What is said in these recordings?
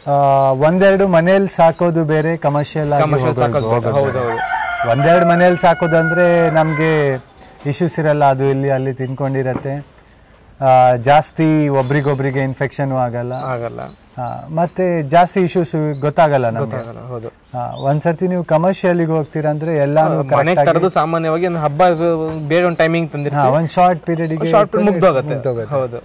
ಆ, ಒಂದೆರಡು ಮನೇಲಿ ಸಾಕೋದು ಬೇರೆ ಕಮರ್ಷಿಯಲ್ ಕಮರ್ಷಿಯಲ್ ಸಾಕೋದು ಬೇರೆ. ಹೌದು ಹೌದು ಒಂದೆರಡು ಮನೇಲಿ ಸಾಕೋದಂದ್ರೆ ನಮಗೆ ಇಶ್ಯೂಸ್ ಇರಲ್ಲ ಅದು ಇಲ್ಲಿ ಅಲ್ಲಿ ತಿನ್ಕೊಂಡಿರತ್ತೆ ಆ, ಜಾಸ್ತಿ ಒಬ್ರಿಗೊಬ್ರಿಗೆ ಇನ್ಫೆಕ್ಷನ್ ಆಗಲ್ಲ ಆಗಲ್ಲ ಆ, ಮತ್ತೆ ಜಾಸ್ತಿ ಇಶ್ಯೂಸ್ ಗೊತ್ತಾಗಲ್ಲ ನಮಗೆ ಆಗಲ್ಲ ಹೌದು ಒಂದ್ಸರ್ತಿ ನೀವು ಕಮರ್ಷಿಯಲಿಗೆ ಹೋಗ್ತೀರಂದ್ರೆ ಎಲ್ಲಾನು ಮನೆಗೆ ತರದು ಸಾಮಾನ್ಯವಾಗಿ ಒಂದು ಹಬ್ಬ ಬೇರೆ ಒಂದು ಟೈಮಿಂಗ್ ಹಾ, ತಂದಿರ್ತೀವಿ ಒಂದ್ ಶಾರ್ಟ್ ಪೀರಿಯಡ್ ಶಾರ್ಟ್ ಮುಗ್ದೋಗತ್ತೆ ಹೌದು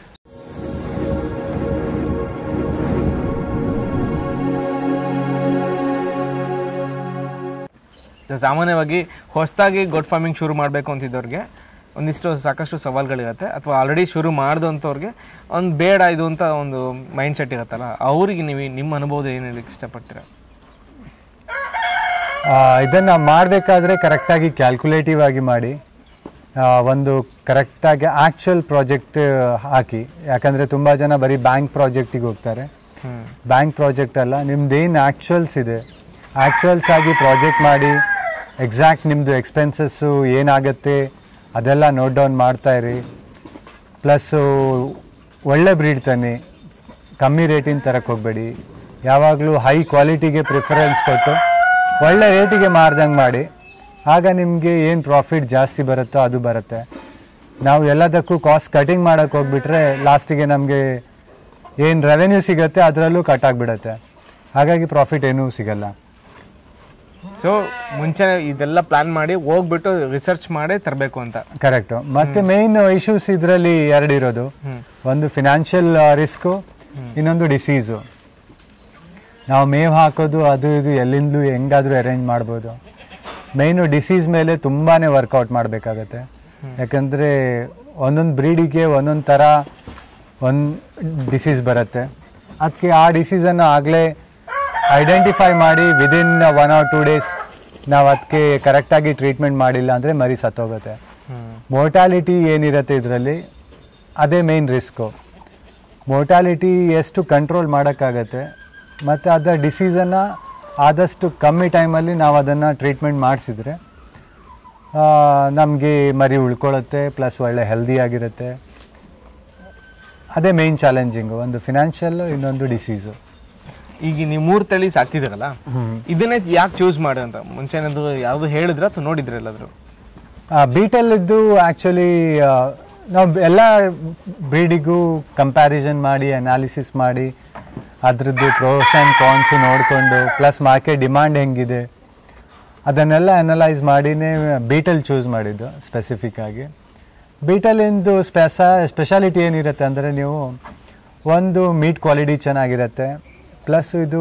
ಇದು ಸಾಮಾನ್ಯವಾಗಿ ಹೊಸದಾಗಿ ಗೋಟ್ ಫಾರ್ಮಿಂಗ್ ಶುರು ಮಾಡಬೇಕು ಅಂತಿದ್ದವ್ರಿಗೆ ಒಂದಿಷ್ಟು ಸಾಕಷ್ಟು ಸವಾಲುಗಳಿರುತ್ತೆ ಅಥವಾ ಆಲ್ರೆಡಿ ಶುರು ಮಾಡಿದಂಥವ್ರಿಗೆ ಒಂದು ಬೇಡ ಇದು ಅಂತ ಒಂದು ಮೈಂಡ್ ಸೆಟ್ ಇರುತ್ತಲ್ಲ ಅವ್ರಿಗೆ ನೀವು ನಿಮ್ಮ ಅನುಭವದ ಏನು ಹೇಳಕ್ಕೆ ಇಷ್ಟಪಡ್ತೀರಾ ಇದನ್ನ ಮಾಡಬೇಕಾದ್ರೆ ಕರೆಕ್ಟಾಗಿ ಕ್ಯಾಲ್ಕುಲೇಟಿವ್ ಆಗಿ ಮಾಡಿ ಆ, ಒಂದು ಕರೆಕ್ಟಾಗಿ ಆಕ್ಚುಯಲ್ ಪ್ರಾಜೆಕ್ಟ್ ಹಾಕಿ ಯಾಕಂದ್ರೆ ತುಂಬಾ ಜನ ಬರೀ ಬ್ಯಾಂಕ್ ಪ್ರಾಜೆಕ್ಟಿಗೆ ಹೋಗ್ತಾರೆ ಹ್ಮ್ ಬ್ಯಾಂಕ್ ಪ್ರಾಜೆಕ್ಟ್ ಅಲ್ಲ ನಿಮ್ದು ಏನು ಆ್ಯಕ್ಚುಯಲ್ಸ್ ಇದೆ ಆ್ಯಕ್ಚುಯಲ್ಸ್ ಆಗಿ ಪ್ರಾಜೆಕ್ಟ್ ಮಾಡಿ ಎಕ್ಸಾಕ್ಟ್ ನಿಮ್ಮದು ಎಕ್ಸ್ಪೆನ್ಸಸ್ಸು ಏನಾಗತ್ತೆ ಅದೆಲ್ಲ ನೋಟ್ ಡೌನ್ ಮಾಡ್ತಾ ಇರಿ ಪ್ಲಸ್ಸು ಒಳ್ಳೆ ಬ್ರೀಡ್ ತನ್ನಿ ಕಮ್ಮಿ ರೇಟಿನ ತರಕ್ಕೆ ಹೋಗಬೇಡಿ ಯಾವಾಗಲೂ ಹೈ ಕ್ವಾಲಿಟಿಗೆ ಪ್ರಿಫರೆನ್ಸ್ ಕೊಟ್ಟು ಒಳ್ಳೆ ರೇಟಿಗೆ ಮಾರ್ದಂಗೆ ಮಾಡಿ ಆಗ ನಿಮಗೆ ಏನು ಪ್ರಾಫಿಟ್ ಜಾಸ್ತಿ ಬರುತ್ತೋ ಅದು ಬರುತ್ತೆ ನಾವು ಎಲ್ಲದಕ್ಕೂ ಕಾಸ್ಟ್ ಕಟಿಂಗ್ ಮಾಡೋಕ್ಕೆ ಹೋಗ್ಬಿಟ್ರೆ ಲಾಸ್ಟಿಗೆ ನಮಗೆ ಏನು ರೆವೆನ್ಯೂ ಸಿಗುತ್ತೆ ಅದರಲ್ಲೂ ಕಟ್ ಆಗಿಬಿಡುತ್ತೆ ಹಾಗಾಗಿ ಪ್ರಾಫಿಟ್ ಏನೂ ಸಿಗಲ್ಲ ಸೊ ಮುಂಚೆ ಇದೆಲ್ಲ ಪ್ಲಾನ್ ಮಾಡಿ ಹೋಗ್ಬಿಟ್ಟು ರಿಸರ್ಚ್ ಮಾಡಿ ತರಬೇಕು ಅಂತ ಕರೆಕ್ಟು ಮತ್ತೆ ಮೇನ್ ಇಶ್ಯೂಸ್ ಇದರಲ್ಲಿ ಎರಡು ಇರೋದು ಹ್ಮ್. ಒಂದು ಫಿನಾನ್ಷಿಯಲ್ ರಿಸ್ಕು ಇನ್ನೊಂದು ಡಿಸೀಸು ನಾವು ಮೇವು ಹಾಕೋದು ಅದು ಇದು ಎಲ್ಲಿಂದಲೂ ಹೆಂಗಾದ್ರೂ ಅರೇಂಜ್ ಮಾಡ್ಬೋದು ಮೇಯ್ನು ಡಿಸೀಸ್ ಮೇಲೆ ತುಂಬಾ ವರ್ಕೌಟ್ ಮಾಡಬೇಕಾಗತ್ತೆ ಯಾಕಂದರೆ ಒಂದೊಂದು ಬ್ರೀಡಿಗೆ ಒಂದೊಂದು ಥರ ಒಂದು ಡಿಸೀಸ್ ಬರುತ್ತೆ ಅದಕ್ಕೆ ಆ ಡಿಸೀಸನ್ನು ಆಗಲೇ ಐಡೆಂಟಿಫೈ ಮಾಡಿ within one or two days ನಾವು ಅದಕ್ಕೆ ಕರೆಕ್ಟಾಗಿ ಟ್ರೀಟ್ಮೆಂಟ್ ಮಾಡಿಲ್ಲ ಅಂದರೆ ಮರಿ ಸತ್ತೋಗುತ್ತೆ ಮೋರ್ಟಾಲಿಟಿ ಏನಿರುತ್ತೆ ಇದರಲ್ಲಿ ಅದೇ ಮೇನ್ ರಿಸ್ಕು ಮೋರ್ಟಾಲಿಟಿ ಎಷ್ಟು ಕಂಟ್ರೋಲ್ ಮಾಡೋಕ್ಕಾಗತ್ತೆ ಮತ್ತು ಅದರ ಡಿಸೀಸನ್ನು ಆದಷ್ಟು ಕಮ್ಮಿ ಟೈಮಲ್ಲಿ ನಾವು ಅದನ್ನು ಟ್ರೀಟ್ಮೆಂಟ್ ಮಾಡಿಸಿದ್ರೆ ನಮಗೆ ಮರಿ ಉಳ್ಕೊಳ್ಳುತ್ತೆ ಪ್ಲಸ್ ಒಳ್ಳೆ ಹೆಲ್ದಿ ಆಗಿರುತ್ತೆ ಅದೇ ಮೇನ್ ಚಾಲೆಂಜಿಂಗು ಒಂದು ಫಿನಾನ್ಷಿಯಲ್ ಇನ್ನೊಂದು ಡಿಸೀಸು ಈಗ ನೀವು ಮೂರು ತಳಿ ಸಾಕ್ತಿದ್ದೀರಲ್ಲ ಇದನ್ನೇ ಯಾಕೆ ಚೂಸ್ ಮಾಡಿ ಅಂತ ಮುಂಚೆ ಏನಾದ್ರು ಯಾವುದು ಹೇಳಿದ್ರ ಅಥವಾ ನೋಡಿದ್ರೆ ಎಲ್ಲಾದ್ರು ಬೀಟಲ್ಲಿದ್ದು ಆ್ಯಕ್ಚುಲಿ ನಾವು ಎಲ್ಲ ಬ್ರೀಡಿಗೂ ಕಂಪ್ಯಾರಿಸನ್ ಮಾಡಿ ಅನಾಲಿಸಿಸ್ ಮಾಡಿ ಅದ್ರದ್ದು ಪ್ರೋಸ್ ಆ್ಯಂಡ್ ಕಾನ್ಸು ನೋಡಿಕೊಂಡು ಪ್ಲಸ್ ಮಾರ್ಕೆಟ್ ಡಿಮಾಂಡ್ ಹೆಂಗಿದೆ ಅದನ್ನೆಲ್ಲ ಅನಲೈಸ್ ಮಾಡಿನೇ ಬೀಟಲ್ ಚೂಸ್ ಮಾಡಿದ್ದು ಸ್ಪೆಸಿಫಿಕ್ ಆಗಿ ಬೀಟಲಿಂದು ಸ್ಪೆಸ ಸ್ಪೆಷಾಲಿಟಿ ಏನಿರುತ್ತೆ ಅಂದರೆ ನೀವು ಒಂದು ಮೀಟ್ ಕ್ವಾಲಿಟಿ ಚೆನ್ನಾಗಿರುತ್ತೆ ಪ್ಲಸ್ ಇದು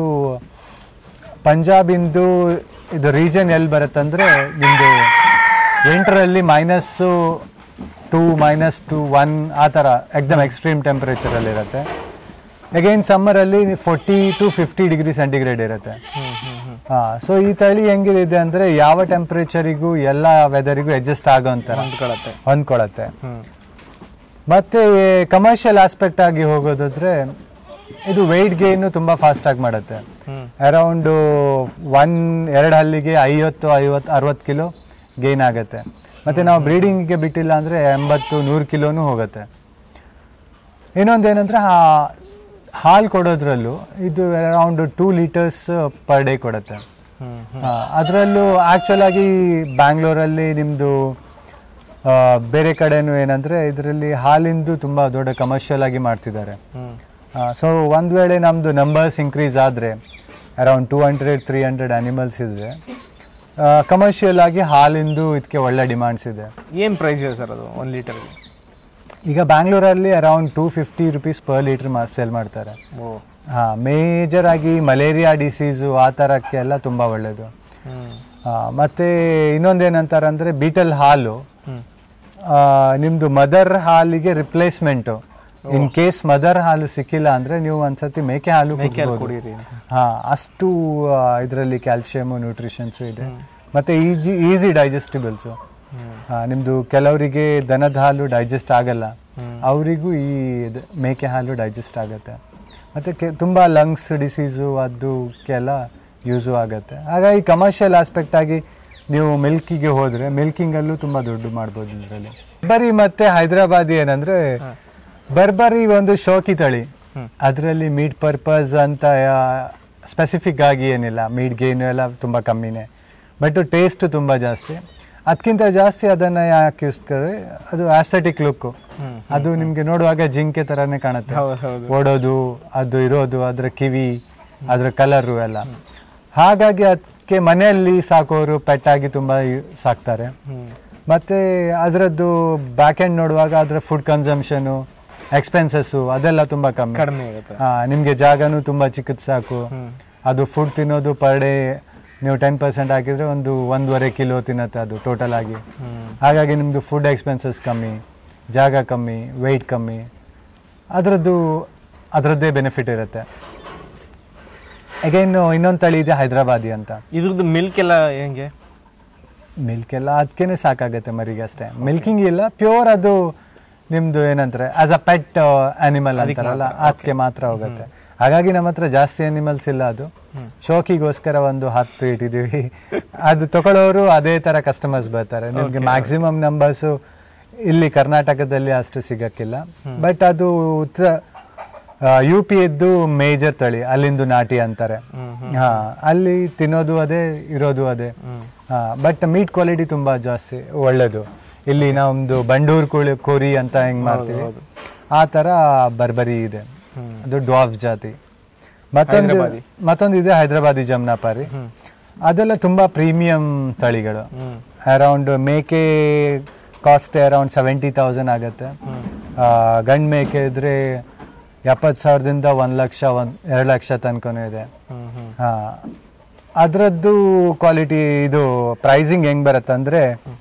ಪಂಜಾಬಿಂದು ಇದು ರೀಜನ್ ಎಲ್ಲಿ ಬರುತ್ತೆ ಅಂದರೆ ನಿಮ್ಮದು ವಿಂಟ್ರಲ್ಲಿ minus two minus two one ಆ ಥರ ಎಕ್ದಮ್ ಎಕ್ಸ್ಟ್ರೀಮ್ ಟೆಂಪ್ರೇಚರಲ್ಲಿ ಇರುತ್ತೆ ಅಗೈನ್ ಸಮ್ಮರಲ್ಲಿ forty to fifty degree centigrade ಇರುತ್ತೆ ಹಾಂ ಸೊ ಈ ತಳಿ ಹೆಂಗಿದೆ ಅಂದರೆ ಯಾವ ಟೆಂಪ್ರೇಚರಿಗೂ ಎಲ್ಲ ವೆದರಿಗೂ ಅಡ್ಜಸ್ಟ್ ಆಗೋ ಅಂತಾರೆ ಹೊಂದ್ಕೊಳತ್ತೆ ಹೊಂದ್ಕೊಳತ್ತೆ ಹ್ಮ್ ಮತ್ತೆ ಕಮರ್ಷಿಯಲ್ ಆಸ್ಪೆಕ್ಟ್ ಆಗಿ ಹೋಗೋದಾದ್ರೆ ಇದು ವೆಯ್ಟ್ ಗೇನು ತುಂಬ ಫಾಸ್ಟಾಗಿ ಮಾಡುತ್ತೆ ಹ್ಮ್ ಅರೌಂಡ್ ಒನ್ ಎರಡು ಹಲ್ಲಿಗೆ ಐವತ್ತು ಐವತ್ತು ಅರವತ್ತು ಕಿಲೋ ಗೇನ್ ಆಗುತ್ತೆ ಮತ್ತು ನಾವು ಬ್ರೀಡಿಂಗಿಗೆ ಬಿಟ್ಟಿಲ್ಲ ಅಂದರೆ ಎಂಬತ್ತು ನೂರು ಕಿಲೋನೂ ಹೋಗುತ್ತೆ ಇನ್ನೊಂದೇನೆಂದರೆ ಹಾಲು ಕೊಡೋದ್ರಲ್ಲೂ ಇದು around two litres per day ಕೊಡುತ್ತೆ ಹ್ಮ್ ಅದರಲ್ಲೂ ಆ್ಯಕ್ಚುಲ್ ಆಗಿ ಬ್ಯಾಂಗ್ಳೂರಲ್ಲಿ ನಿಮ್ಮದು ಬೇರೆ ಕಡೆನೂ ಏನಂದರೆ ಇದರಲ್ಲಿ ಹಾಲಿಂದು ತುಂಬ ದೊಡ್ಡ ಕಮರ್ಷಿಯಲ್ ಆಗಿ ಮಾಡ್ತಿದ್ದಾರೆ ಹ್ಮ್ ಸೊ ಒಂದು ವೇಳೆ ನಮ್ಮದು ನಂಬರ್ಸ್ ಇನ್ಕ್ರೀಸ್ ಆದರೆ around two hundred three hundred animals ಇದ್ರೆ ಕಮರ್ಷಿಯಲ್ ಆಗಿ ಹಾಲಿಂದು ಇದಕ್ಕೆ ಒಳ್ಳೆ ಡಿಮಾಂಡ್ಸ್ ಇದೆ ಏನ್ ಪ್ರೈಸ್ ಇದೆ ಸರ್ ಅದು ಒಂದ್ ಲೀಟರ್ಗೆ ಈಗ ಬ್ಯಾಂಗ್ಳೂರಲ್ಲಿ around two fifty rupees per litre ಮಾ ಸೇಲ್ ಮಾಡ್ತಾರೆ ಓ ಹಾಂ ಮೇಜರ್ ಆಗಿ ಮಲೇರಿಯಾ ಡಿಸೀಸು ಆ ಥರಕ್ಕೆಲ್ಲ ತುಂಬ ಒಳ್ಳೆಯದು ಹ್ಮ್ ಮತ್ತು ಇನ್ನೊಂದೇನಂತಾರೆ ಅಂದರೆ ಬೀಟಲ್ ಹಾಲು ಹ್ಮ್ ಆ, ನಿಮ್ದು ಮದರ್ ಹಾಲಿಗೆ ರಿಪ್ಲೇಸ್ಮೆಂಟು ಇನ್ ಕೇಸ್ ಮದರ್ ಹಾಲು ಸಿಕ್ಕಿಲ್ಲ ಅಂದ್ರೆ ನೀವು ಒಂದ್ಸತಿ ಮೇಕೆ ಹಾಲು ಮೇಕೆ ಹಾಲು ಕುಡಿಬೋದು. ಕುಡೀರಿ ಅಂತ ಹಾ ಅಷ್ಟು ಇದರಲ್ಲಿ ಕ್ಯಾಲ್ಸಿಯಮ್ ನ್ಯೂಟ್ರಿಷನ್ಸು ಇದೆ ಮತ್ತೆ ಈಜಿ ಈಸಿ ಡೈಜೆಸ್ಟಿಬಲ್ಸು ಹ್ಮ್ ನಿಮ್ದು ಕೆಲವರಿಗೆ ದನದ ಹಾಲು ಡೈಜೆಸ್ಟ್ ಆಗಲ್ಲ ಹ್ಮ್. ಅವರಿಗೂ ಈ ಇದ್- ಮೇಕೆ ಹಾಲು ಡೈಜೆಸ್ಟ್ ಆಗುತ್ತೆ ಮತ್ತು ಕೆ ತುಂಬ ಲಂಗ್ಸ್ ಡಿಸೀಸು ಅದಕ್ಕೆಲ್ಲ ಯೂಸು ಆಗುತ್ತೆ ಹಾಗಾಗಿ ಕಮರ್ಷಿಯಲ್ ಆಸ್ಪೆಕ್ಟ್ ಆಗಿ ನೀವು ಮಿಲ್ಕಿಗೆ ಹೋದರೆ ಮಿಲ್ಕಿಂಗಲ್ಲೂ ತುಂಬ ದುಡ್ಡು ಮಾಡ್ಬೋದು ಇದರಲ್ಲಿ ಬರ್ಬರಿ ಮತ್ತು ಹೈದರಾಬಾದಿ ಏನಂದರೆ ಬರ್ಬರಿ ಒಂದು ಶೋಕಿ ತಳಿ ಅದರಲ್ಲಿ ಮೀಟ್ ಪರ್ಪಸ್ ಅಂತ ಸ್ಪೆಸಿಫಿಕ್ ಆಗಿ ಏನಿಲ್ಲ ಮೀಟ್ ಗೇನು ಎಲ್ಲ ತುಂಬ ಕಮ್ಮಿನೇ ಬಟ್ ಟೇಸ್ಟ್ ತುಂಬ ಜಾಸ್ತಿ ಅದಕ್ಕಿಂತ ಜಾಸ್ತಿ ಅದನ್ನು ಯಾಕೆ ಯೂಸ್ ಅದು ಆಸ್ಥೆಟಿಕ್ ಲುಕ್ಕು ಹ್ಮ್. ಅದು ನಿಮಗೆ ನೋಡುವಾಗ ಜಿಂಕೆ ಥರನೇ ಕಾಣುತ್ತೆ ಹೌದು ಹೌದು ಓಡೋದು ಅದು ಇರೋದು ಅದರ ಕಿವಿ ಅದರ ಕಲರು ಎಲ್ಲ ಹಾಗಾಗಿ ಅದಕ್ಕೆ ಮನೆಯಲ್ಲಿ ಸಾಕೋರು ಪೆಟ್ಟಾಗಿ ತುಂಬ ಸಾಕ್ತಾರೆ ಹ್ಮ್ ಮತ್ತು ಅದರದ್ದು ಬ್ಯಾಕ್ ಎಂಡ್ ನೋಡುವಾಗ ಅದರ ಫುಡ್ ಕನ್ಸಂಪ್ಷನು ಎಕ್ಸ್ಪೆನ್ಸಸ್ಸು ಅದೆಲ್ಲ ತುಂಬ ಕಮ್ಮಿ ಕಡಿಮೆ ಆಗುತ್ತೆ ನಿಮಗೆ ಜಾಗನೂ ತುಂಬ ಚಿಕ್ಕದು ಸಾಕು ಹ್ಮ್ ಅದು ಫುಡ್ ತಿನ್ನೋದು ಪರ್ ಡೇ ನೀವು ಟೆನ್ ಪರ್ಸೆಂಟ್ ಹಾಕಿದರೆ ಒಂದು ಒಂದೂವರೆ ಕಿಲೋ ತಿನ್ನತ್ತೆ ಅದು ಟೋಟಲ್ ಆಗಿ ಹ್ಮ್ ಹಾಗಾಗಿ ನಿಮ್ಮದು ಫುಡ್ ಎಕ್ಸ್ಪೆನ್ಸಸ್ ಕಮ್ಮಿ ಜಾಗ ಕಮ್ಮಿ ವೆಯ್ಟ್ ಕಮ್ಮಿ ಅದರದ್ದು ಅದರದ್ದೇ ಬೆನಿಫಿಟ್ ಇರುತ್ತೆ ಅಗೈನ್ ಇನ್ನೊಂದು ತಳಿ ಇದೆ ಹೈದ್ರಾಬಾದಿ ಅಂತ ಇದ್ರದ್ದು ಮಿಲ್ಕ್ ಎಲ್ಲ ಹೆಂಗೆ ಮಿಲ್ಕ್ ಎಲ್ಲ ಅದಕ್ಕೇನೆ ಸಾಕಾಗುತ್ತೆ ಮರಿಗೆ ಅಷ್ಟೇ ಮಿಲ್ಕಿಂಗ್ ಇಲ್ಲ ಪ್ಯೂರ್ ಅದು ನಿಮ್ದು ಏನಂತಾರೆ ಆಸ್ ಅ ಪೆಟ್ ಆನಿಮಲ್ ಅಂತಾರಲ್ಲ ಅದಕ್ಕೆ ಮಾತ್ರ ಹೋಗುತ್ತೆ ಹಾಗಾಗಿ ನಮ್ಮ ಹತ್ರ ಜಾಸ್ತಿ ಅನಿಮಲ್ಸ್ ಇಲ್ಲ ಅದು ಶೋಕಿಗೋಸ್ಕರ ಒಂದು ಹತ್ತು ಇಟ್ಟಿದ್ದೀವಿ ಅದು ತಗೊಳ್ಳೋರು ಅದೇ ತರ ಕಸ್ಟಮರ್ಸ್ ಬರ್ತಾರೆ ನಿಮ್ಗೆ ಮ್ಯಾಕ್ಸಿಮಮ್ ನಂಬರ್ಸು ಇಲ್ಲಿ ಕರ್ನಾಟಕದಲ್ಲಿ ಅಷ್ಟು ಸಿಗಕ್ಕಿಲ್ಲ ಬಟ್ ಅದು ಉತ್ತರ ಯು ಪಿ ಇದ್ದು ಮೇಜರ್ ತಳಿ ಅಲ್ಲಿಂದು ನಾಟಿ ಅಂತಾರೆ ಹ್ಮ್ ಹಾ ಅಲ್ಲಿ ತಿನ್ನೋದು ಅದೇ ಇರೋದು ಅದೇ ಹ್ಮ್ ಬಟ್ ಮೀಟ್ ಕ್ವಾಲಿಟಿ ತುಂಬಾ ಜಾಸ್ತಿ ಒಳ್ಳೇದು ಇಲ್ಲಿ ನಮ್ದು ಬಂಡೂರ್ ಕೋಳಿ ಕೋರಿ ಅಂತ ಹೆಂಗ್ ಮಾಡ್ತೀವಿ ಆ ತರ ಬರ್ಬರಿ ಇದೆ ಹ್ಮ್. ಅದು ಡ್ವಾಫ್ ಜಾತಿ ಮತ್ತೊಂದು ಹೈದ್ರಾಬಾದಿ. ಮತ್ತೊಂದು ಇದೆ ಹೈದರಾಬಾದಿ ಜಮ್ನಾಪಾರಿ ಹ್ಮ್ ಅದೆಲ್ಲ ತುಂಬಾ ಪ್ರೀಮಿಯಂ ತಳಿಗಳು ಹ್ಮ್ ಅರೌಂಡ್ ಮೇಕೆ ಕಾಸ್ಟ್ ಅರೌಂಡ್ ಸೆವೆಂಟಿ ತೌಸಂಡ್ ಆಗುತ್ತೆ ಆ, ಗಂಡ್ ಮೇಕೆ ಇದ್ರೆ ಎಪ್ಪತ್ತು ಸಾವಿರದಿಂದ ಒಂದು ಲಕ್ಷ ಒಂದು ಎರಡು ಲಕ್ಷ ತನಕನೂ ಇದೆ ಹ್ಮ್ ಹ್ಮ್ ಹಾ ಅದರದ್ದು ಕ್ವಾಲಿಟಿ ಇದು ಪ್ರೈಸಿಂಗ್ ಹೆಂಗ್ ಬರುತ್ತೆ ಅಂದರೆ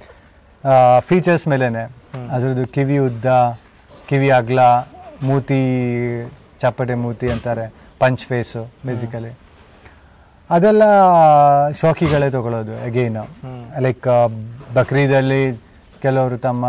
ಫೀಚರ್ಸ್ ಮೇಲೇನೆ ಅದ್ರದ್ದು ಕಿವಿ ಉದ್ದ ಕಿವಿ ಅಗ್ಲ ಮೂತಿ ಚಪ್ಪಟೆ ಮೂತಿ ಅಂತಾರೆ ಪಂಚ್ ಫೇಸು ಬೇಸಿಕಲಿ ಅದೆಲ್ಲ ಶೋಕಿಗಳೇ ತಗೊಳ್ಳೋದು ಅಗೈನ್ ಹ್ಮ್. ಲೈಕ್ ಬಕ್ರೀದಲ್ಲಿ ಕೆಲವರು ತಮ್ಮ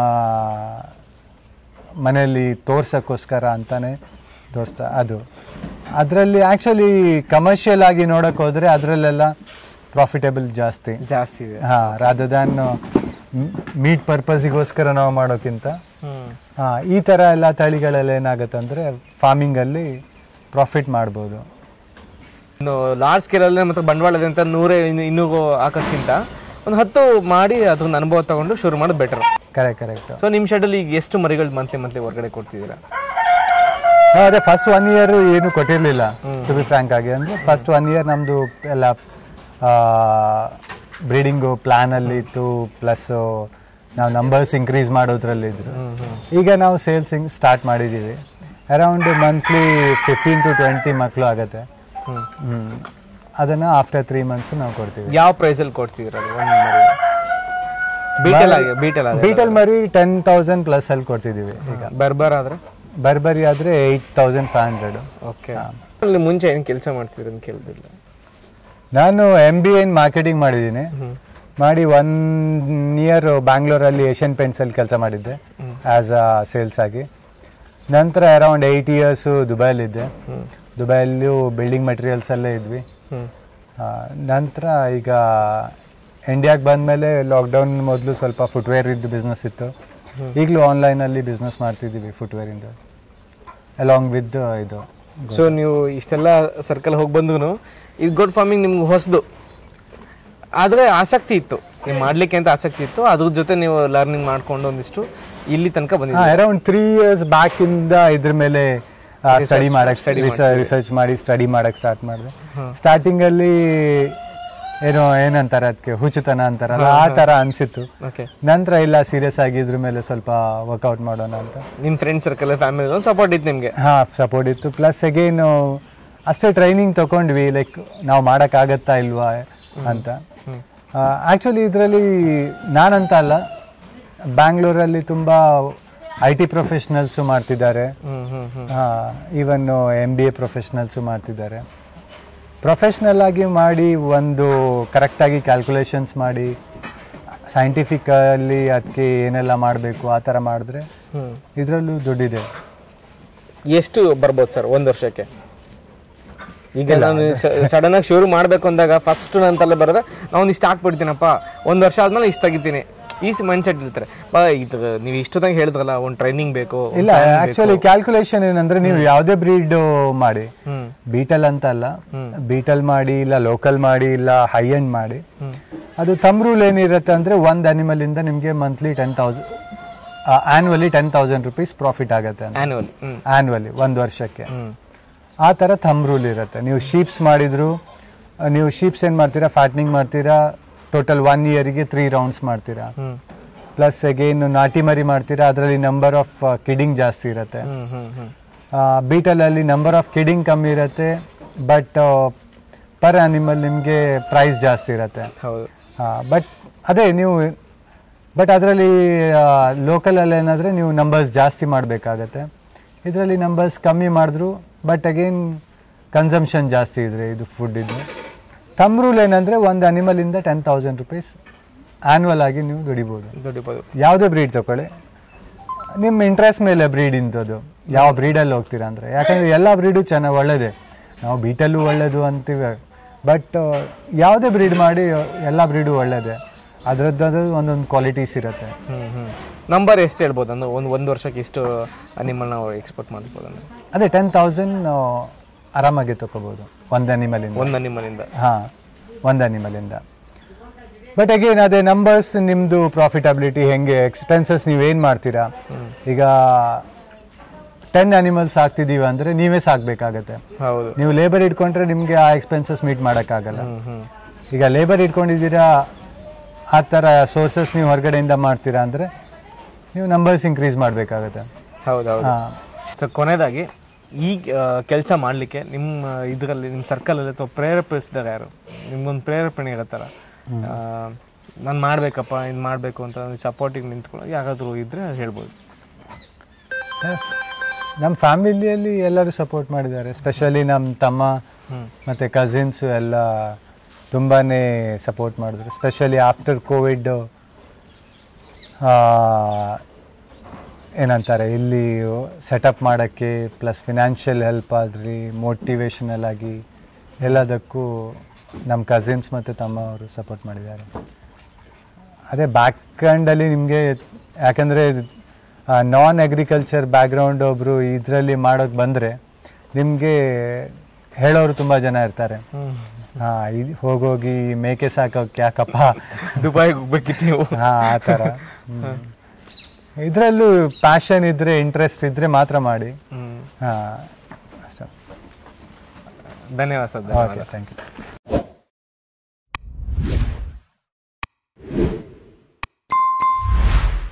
ಮನೆಯಲ್ಲಿ ತೋರ್ಸಕ್ಕೋಸ್ಕರ ಅಂತಾನೆ ತೋರಿಸ್ತಾ ಅದು ಅದರಲ್ಲಿ ಆ್ಯಕ್ಚುಲಿ ಕಮರ್ಷಿಯಲ್ ಆಗಿ ನೋಡಕ್ ಹೋದ್ರೆ ಅದರಲ್ಲೆಲ್ಲ ಪ್ರಾಫಿಟೇಬಲ್ ಜಾಸ್ತಿ ಜಾಸ್ತಿ ಇದೆ ಹಾ ರಾದರ್ ದ್ಯಾನ್ ಮೀಟ್ ಪರ್ಪಸ್ಗೋಸ್ಕರ ನಾವು ಮಾಡೋಕ್ಕಿಂತ ಹ್ಮ್ ಹಾ ಈ ಥರ ಎಲ್ಲ ತಳಿಗಳಲ್ಲಿ ಏನಾಗುತ್ತೆ ಅಂದರೆ ಫಾರ್ಮಿಂಗಲ್ಲಿ ಪ್ರಾಫಿಟ್ ಮಾಡ್ಬೋದು ಇನ್ನು ಲಾರ್ಜ್ ಸ್ಕೇಲಲ್ಲಿ ಮತ್ತೆ ಬಂಡವಾಳ ಇದೆ ಅಂತ ನೂರೇ ಇನ್ನು ಇನ್ನೂ ಹಾಕೋದ್ಕಿಂತ ಒಂದು ಹತ್ತು ಮಾಡಿ ಅದನ್ನ ಅನುಭವ ತಗೊಂಡು ಶುರು ಮಾಡೋದು ಬೆಟರ್ ಕರೆಕ್ಟ್ ಕರೆಕ್ಟ್ ಸೊ ನಿಮ್ಮ ಶೆಡಲ್ಲಿ ಈಗ ಎಷ್ಟು ಮರಿಗಳು ಮಂತ್ಲಿ ಮಂತ್ಲಿ ಹೊರಗಡೆ ಕೊಡ್ತಿದ್ದೀರಾ ಅದೇ ಫಸ್ಟ್ ಒನ್ ಇಯರ್ ಏನು ಕೊಟ್ಟಿರಲಿಲ್ಲ ಟು ಬಿ ಫ್ರ್ಯಾಂಕ್ ಆಗಿ ಅಂದರೆ ಫಸ್ಟ್ ಒನ್ ಇಯರ್ ನಮ್ಮದು ಎಲ್ಲ ಬ್ರೀಡಿಂಗು ಪ್ಲ್ಯಾನಲ್ಲಿ ಇತ್ತು ಪ್ಲಸ್ಸು ನಾವು ನಂಬರ್ಸ್ ಇನ್ಕ್ರೀಸ್ ಮಾಡೋದ್ರಲ್ಲಿ ಇದ್ರು ಈಗ ನಾವು ಸೇಲ್ಸಿಂಗ್ ಸ್ಟಾರ್ಟ್ ಮಾಡಿದ್ದೀವಿ around monthly fifteen to twenty ಮಕ್ಕಳು ಆಗುತ್ತೆ ಹ್ಮ್ ಹ್ಮ್. ಅದನ್ನು ಆಫ್ಟರ್ ತ್ರೀ ಮಂತ್ಸ್ ನಾವು ಕೊಡ್ತೀವಿ ಯಾವ ಪ್ರೈಸಲ್ಲಿ ಕೊಡ್ತಿದ್ದೀರಾ ಅದು ಒಂದು ಮರಿ ಬೀಟಲ್ ಆಗಿ ಬೀಟಲ್ ಆಗಿ ಬೀಟಲ್ ಮರಿ ಟೆನ್ ತೌಸಂಡ್ ಪ್ಲಸ್ ಅಲ್ಲಿ ಕೊಡ್ತಿದ್ದೀವಿ ಈಗ ಬರ್ಬರ್ ಆದ್ರೆ ಬರ್ಬರಿ ಆದರೆ eight thousand five hundred okay ಅಲ್ಲಿ ಮುಂಚೆ ಏನು ಕೆಲಸ ಮಾಡ್ತಿದ್ರು ಅಂತ ಕೇಳಿದಿಲ್ಲ ನಾನು ಎಮ್ ಬಿ ಎನ್ ಮಾರ್ಕೆಟಿಂಗ್ ಮಾಡಿದ್ದೀನಿ ಹ್ಮ್ ಮಾಡಿ ಒನ್ ಇಯರ್ ಬ್ಯಾಂಗ್ಳೂರಲ್ಲಿ ಏಷ್ಯನ್ ಪೇಂಟ್ಸಲ್ಲಿ ಕೆಲಸ ಮಾಡಿದ್ದೆ ಆ್ಯಸ್ ಅ ಸೇಲ್ಸ್ ಆಗಿ ನಂತರ ಅರೌಂಡ್ ಏಯ್ಟ್ ಇಯರ್ಸು ದುಬೈಲಿದ್ದೆ ಹ್ಮ್ ದುಬೈಯಲ್ಲೂ ಬಿಲ್ಡಿಂಗ್ ಮೆಟೀರಿಯಲ್ಸಲ್ಲೇ ಇದ್ವಿ ಹ್ಮ್ ಆ, ನಂತರ ಈಗ ಇಂಡಿಯಾಗೆ ಬಂದಮೇಲೆ ಲಾಕ್ಡೌನ್ ಮೊದಲು ಸ್ವಲ್ಪ ಫುಟ್ವೇರ್ ಇದ್ದು ಬಿಸ್ನೆಸ್ ಇತ್ತು ಈಗಲೂ ಆನ್ಲೈನಲ್ಲಿ ಬಿಸ್ನೆಸ್ ಮಾಡ್ತಿದ್ದೀವಿ ಫುಟ್ವೇರಿಂದ ಅಲಾಂಗ್ ವಿತ್ ಇದು ಸೊ ನೀವು ಇಷ್ಟೆಲ್ಲ ಸರ್ಕಲ್ ಹೋಗಿ ಬಂದು ಇದು ಗೋಡ್ ಫಾರ್ಮಿಂಗ್ ನಿಮ್ಗೆ ಹೊಸದು ಆದರೆ ಆಸಕ್ತಿ ಇತ್ತು ನೀವು ಮಾಡ್ಲಿಕ್ಕೆ ಅಂತ ಆಸಕ್ತಿ ಇತ್ತು ಅದ್ರ ಜೊತೆ ನೀವು ಲರ್ನಿಂಗ್ ಮಾಡ್ಕೊಂಡು ಒಂದಿಷ್ಟು ಇಲ್ಲಿ ತನಕ ಬಂದಿದ್ದೀವಿ ಅರೌಂಡ್ ತ್ರೀ ಇಯರ್ಸ್ ಬ್ಯಾಕ್ ಇಂದ ಇದ್ರ ಮೇಲೆ ಸ್ಟಡಿ ಮಾಡಕ್ ರಿಸರ್ಚ್ ಮಾಡಿ ಸ್ಟಡಿ ಮಾಡಕ್ ಸ್ಟಾರ್ಟ್ ಮಾಡಿದೆ ಸ್ಟಾರ್ಟಿಂಗ್ ಅಲ್ಲಿ ಏನೋ ಏನಂತಾರೆ ಅದಕ್ಕೆ ಹುಚ್ಚುತನ ಅಂತಾರಲ್ಲ ಆ ತರ ಅನ್ಸಿತ್ತು ಓಕೆ ನಂತರ ಇಲ್ಲ ಸೀರಿಯಸ್ ಆಗಿ ಇದ್ರ ಮೇಲೆ ಸ್ವಲ್ಪ ವರ್ಕೌಟ್ ಮಾಡೋಣ ಅಂತ ನಿಮ್ಮ ಫ್ರೆಂಡ್ ಸರ್ಕಲ್ ಫ್ಯಾಮಿಲಿ ಒಂದು ಸಪೋರ್ಟ್ ಇತ್ತು ನಿಮಗೆ ಹಾ ಸಪೋರ್ಟ್ ಇತ್ತು ಪ್ಲಸ್ ಅಗೇನ್ ಅಷ್ಟೇ ಟ್ರೈನಿಂಗ್ ತಗೊಂಡ್ವಿ ಲೈಕ್ ನಾವು ಮಾಡೋಕ್ಕಾಗತ್ತಾ ಇಲ್ವಾ ಅಂತ ಆ್ಯಕ್ಚುಲಿ ಇದರಲ್ಲಿ ನಾನಂತ ಅಲ್ಲ ಬ್ಯಾಂಗ್ಳೂರಲ್ಲಿ ತುಂಬ ಐ ಟಿ ಪ್ರೊಫೆಷ್ನಲ್ಸು ಮಾಡ್ತಿದ್ದಾರೆ ಹ್ಞೂ ಹ್ಞೂ ಹ್ಞೂ even M B A professionals ಮಾಡ್ತಿದ್ದಾರೆ ಪ್ರೊಫೆಷ್ನಲ್ ಆಗಿ ಮಾಡಿ ಒಂದು ಕರೆಕ್ಟಾಗಿ ಕ್ಯಾಲ್ಕುಲೇಷನ್ಸ್ ಮಾಡಿ ಸೈಂಟಿಫಿಕಲ್ಲಿ ಅದಕ್ಕೆ ಏನೆಲ್ಲ ಮಾಡಬೇಕು ಆ ಥರ ಮಾಡಿದ್ರೆ ಹ್ಞೂ ಇದರಲ್ಲೂ ದುಡ್ಡಿದೆ ಎಷ್ಟು ಬರ್ಬೋದು ಸರ್ ಒಂದು ವರ್ಷಕ್ಕೆ ಈಗ ನಾನು ಸಡನ್ ಆಗಿ ಶುರು ಮಾಡಬೇಕು ಅಂದಾಗ ಫಸ್ಟ್ ನನ್ನ ತಲೆ ಬರೋದ ನಾನು ಇಷ್ಟು ಹಾಕ್ಬಿಡ್ತೀನಪ್ಪ ಒಂದು ವರ್ಷ ಆದ್ಮೇಲೆ ಇಷ್ಟು ತೆಗಿತೀನಿ ಈ ಮೈಂಡ್ ಸೆಟ್ ಇರ್ತಾರೆ ಬಾ ಇದು ನೀವು ಇಷ್ಟೊತ್ತಾಗ ಹೇಳಿದ್ರಲ್ಲ ಒಂದು ಟ್ರೈನಿಂಗ್ ಬೇಕು ಒಂದ್ ಇಲ್ಲ ಆಕ್ಚುಲಿ ಕ್ಯಾಲ್ಕುಲೇಷನ್ ಏನಂದ್ರೆ ನೀವು ಯಾವುದೇ ಬ್ರೀಡ್ ಮಾಡಿ ಹ್ಮ್ ಬೀಟಲ್ ಅಂತ ಅಲ್ಲ ಬೀಟಲ್ ಮಾಡಿ ಇಲ್ಲ ಲೋಕಲ್ ಮಾಡಿ ಇಲ್ಲ ಹೈ ಎಂಡ್ ಮಾಡಿ ಅದು ತಮ್ ರೂಲ್ ಏನಿರುತ್ತೆ ಅಂದ್ರೆ ಒಂದು ಅನಿಮಲ್ ಇಂದ ನಿಮಗೆ monthly ten thousand annually ten thousand rupees profit ಆಗುತ್ತೆ ಅಂತ ಆ್ಯನ್ಯುವಲ್ ಹ್ಮ್ ಆನ್ಯುವಲಿ ಒಂದು ವರ್ಷಕ್ಕೆ ಹ್ಮ್ ಆ ಥರ ಥಮ್ ರೂಲ್ ಇರುತ್ತೆ ನೀವು ಶೀಪ್ಸ್ ಮಾಡಿದ್ರು ಆ, ನೀವು ಶೀಪ್ಸ್ ಏನು ಮಾಡ್ತೀರಾ ಫ್ಯಾಟ್ನಿಂಗ್ ಮಾಡ್ತೀರಾ ಟೋಟಲ್ ಒನ್ ಇಯರಿಗೆ ತ್ರೀ ರೌಂಡ್ಸ್ ಮಾಡ್ತೀರಾ ಹ್ಮ್ ಪ್ಲಸ್ ಅಗೇನ್ ನಾಟಿ ಮರಿ ಮಾಡ್ತೀರಾ ಅದರಲ್ಲಿ ನಂಬರ್ ಆಫ್ ಕಿಡಿಂಗ್ ಜಾಸ್ತಿ ಇರುತ್ತೆ ಹ್ಮ್ ಹ್ಮ್ ಹ್ಮ್ ಬೀಟಲಲ್ಲಿ ನಂಬರ್ ಆಫ್ ಕಿಡಿಂಗ್ ಕಮ್ಮಿ ಇರುತ್ತೆ ಬಟ್ ಪರ್ ಅನಿಮಲ್ ನಿಮಗೆ ಪ್ರೈಸ್ ಜಾಸ್ತಿ ಇರುತ್ತೆ ಹೌದು ಬಟ್ ಅದೇ ನೀವು ಬಟ್ ಅದರಲ್ಲಿ ಲೋಕಲಲ್ಲಿ ಏನಾದರೆ ನೀವು ನಂಬರ್ಸ್ ಜಾಸ್ತಿ ಮಾಡಬೇಕಾಗತ್ತೆ ಇದರಲ್ಲಿ ನಂಬರ್ಸ್ ಕಮ್ಮಿ ಮಾಡಿದ್ರು ಬಟ್ ಅಗೇನ್ ಕನ್ಸಂಪ್ಷನ್ ಜಾಸ್ತಿ ಇದ್ರೆ ಇದು ಫುಡ್ ಇದು ತಮ್ಮ ರೂಲ್ ಏನಂದರೆ ಒಂದು ಅನಿಮಲಿಂದ ಟೆನ್ ತೌಸಂಡ್ ರುಪೀಸ್ ಆ್ಯನ್ವಲ್ ಆಗಿ ನೀವು ದುಡಿಬೋದು ದುಡಿಬೋದು ಯಾವುದೇ ಬ್ರೀಡ್ ತಗೊಳ್ಳಿ ನಿಮ್ಮ ಇಂಟ್ರೆಸ್ಟ್ ಮೇಲೆ ಬ್ರೀಡ್ ಇಂಥದ್ದು ಯಾವ ಬ್ರೀಡಲ್ಲಿ ಹೋಗ್ತೀರಾ ಅಂದರೆ ಯಾಕಂದರೆ ಎಲ್ಲ ಬ್ರೀಡು ಚೆನ್ನಾಗಿ ಒಳ್ಳೆಯದೇ ನಾವು ಬೀಟಲ್ಲೂ ಒಳ್ಳೆಯದು ಅಂತೀವಿ ಬಟ್ ಯಾವುದೇ ಬ್ರೀಡ್ ಮಾಡಿ ಎಲ್ಲ ಬ್ರೀಡು ಒಳ್ಳೆಯದೇ ಅದರದ್ದು ಒಂದೊಂದು ಕ್ವಾಲಿಟೀಸ್ ಇರುತ್ತೆ ಹ್ಮ್ ಹ್ಮ್ ನಂಬರ್ ಎಷ್ಟು ಹೇಳ್ಬೋದು ಅಂದ್ರೆ ಒಂದು ಒಂದು ವರ್ಷಕ್ಕೆ ಎಷ್ಟು ಅನಿಮಲ್ ನಾವು ಎಕ್ಸ್ಪೋರ್ಟ್ ಮಾಡ್ಬೋದು ಅಂದ್ರೆ ಅದೇ ಟೆನ್ ತೌಸಂಡ್ ಆರಾಮಾಗಿ ತಗೋಬೋದು ಒಂದು ಅನಿಮಲಿಂದ ಒಂದು ಅನಿಮಲಿಂದ ಹಾಂ ಒಂದು ಅನಿಮಲಿಂದ ಬಟ್ ಅಗೇನ್ ಅದೇ ನಂಬರ್ಸ್ ನಿಮ್ಮದು ಪ್ರಾಫಿಟಬಿಲಿಟಿ ಹೆಂಗೆ ಎಕ್ಸ್ಪೆನ್ಸಸ್ ನೀವೇನು ಮಾಡ್ತೀರಾ ಈಗ ಟೆನ್ ಅನಿಮಲ್ಸ್ ಸಾಕ್ತಿದ್ದೀವಿ ಅಂದರೆ ನೀವೇ ಸಾಕಬೇಕಾಗತ್ತೆ ಹೌದು ನೀವು ಲೇಬರ್ ಇಟ್ಕೊಂಡ್ರೆ ನಿಮಗೆ ಆ ಎಕ್ಸ್ಪೆನ್ಸಸ್ ಮೀಟ್ ಮಾಡೋಕ್ಕಾಗಲ್ಲ ಹ್ಮ್ ಹ್ಮ್ ಈಗ ಲೇಬರ್ ಇಟ್ಕೊಂಡಿದ್ದೀರಾ ಆ ಥರ ಸೋರ್ಸಸ್ ನೀವು ಹೊರಗಡೆಯಿಂದ ಮಾಡ್ತೀರಾ ಅಂದರೆ ನೀವು ನಂಬರ್ಸ್ ಇನ್ಕ್ರೀಸ್ ಮಾಡಬೇಕಾಗತ್ತೆ ಹೌದು ಹೌದು ಹಾಂ ಸೊ ಕೊನೆಯದಾಗಿ ಈ ಕೆಲಸ ಮಾಡಲಿಕ್ಕೆ ನಿಮ್ಮ ಇದರಲ್ಲಿ ನಿಮ್ಮ ಸರ್ಕಲಲ್ಲಿ ಅಥವಾ ಪ್ರೇರೇಪಿಸಿದಾಗ ಯಾರು ನಿಮ್ಗೊಂದು ಪ್ರೇರೇಪಣೆ ಇರುತ್ತಲ್ಲ ನಾನು ಮಾಡಬೇಕಪ್ಪ ಇದು ಮಾಡಬೇಕು ಅಂತ ಸಪೋರ್ಟಿಗೆ ನಿಂತ್ಕೊಳ್ಳೋ ಯಾರಾದರೂ ಇದ್ದರೆ ಹೇಳ್ಬೋದು ನಮ್ಮ ಫ್ಯಾಮಿಲಿಯಲ್ಲಿ ಎಲ್ಲರೂ ಸಪೋರ್ಟ್ ಮಾಡಿದ್ದಾರೆ ಸ್ಪೆಷಲಿ ನಮ್ಮ ತಮ್ಮ ಹ್ಮ್. ಮತ್ತು ಕಸಿನ್ಸು ಎಲ್ಲ ತುಂಬಾ ಸಪೋರ್ಟ್ ಮಾಡಿದ್ರು ಸ್ಪೆಷಲಿ ಆಫ್ಟರ್ ಕೋವಿಡ್ ಏನಂತಾರೆ ಇಲ್ಲಿ ಸೆಟಪ್ ಮಾಡೋಕ್ಕೆ ಪ್ಲಸ್ ಫಿನಾನ್ಷಿಯಲ್ ಹೆಲ್ಪ್ ಆದ್ರಿ ಮೋಟಿವೇಶನಲ್ ಆಗಿ ಎಲ್ಲದಕ್ಕೂ ನಮ್ಮ ಕಸಿನ್ಸ್ ಮತ್ತು ತಮ್ಮ ಅವರು ಸಪೋರ್ಟ್ ಮಾಡಿದ್ದಾರೆ ಅದೇ ಬ್ಯಾಕ್ ಅಲ್ಲಿ ನಿಮಗೆ ಯಾಕಂದರೆ ನಾನ್ ಅಗ್ರಿಕಲ್ಚರ್ ಬ್ಯಾಕ್ಗ್ರೌಂಡ್ ಒಬ್ಬರು ಇದರಲ್ಲಿ ಮಾಡೋಕ್ಕೆ ಬಂದರೆ ನಿಮಗೆ ಹೇಳೋರು ತುಂಬ ಜನ ಇರ್ತಾರೆ ಹಾಂ ಇದು ಹೋಗೋಗಿ ಮೇಕೆ ಸಾಕೋಕೆ ಯಾಕಪ್ಪ ದುಬೈಗೆ ಹೋಗ್ಬೇಕಿತ್ತು ನೀವು ಹಾಂ ಆ ಥರ ಇದರಲ್ಲೂ ಪ್ಯಾಷನ್ ಇದ್ದರೆ ಇಂಟ್ರೆಸ್ಟ್ ಇದ್ದರೆ ಮಾತ್ರ ಮಾಡಿ ಹ್ಞೂ ಹಾಂ ಅಷ್ಟೇ ಧನ್ಯವಾದ ಸರ್ ಧನ್ಯವಾದ ಓಕೆ ಥ್ಯಾಂಕ್ ಯು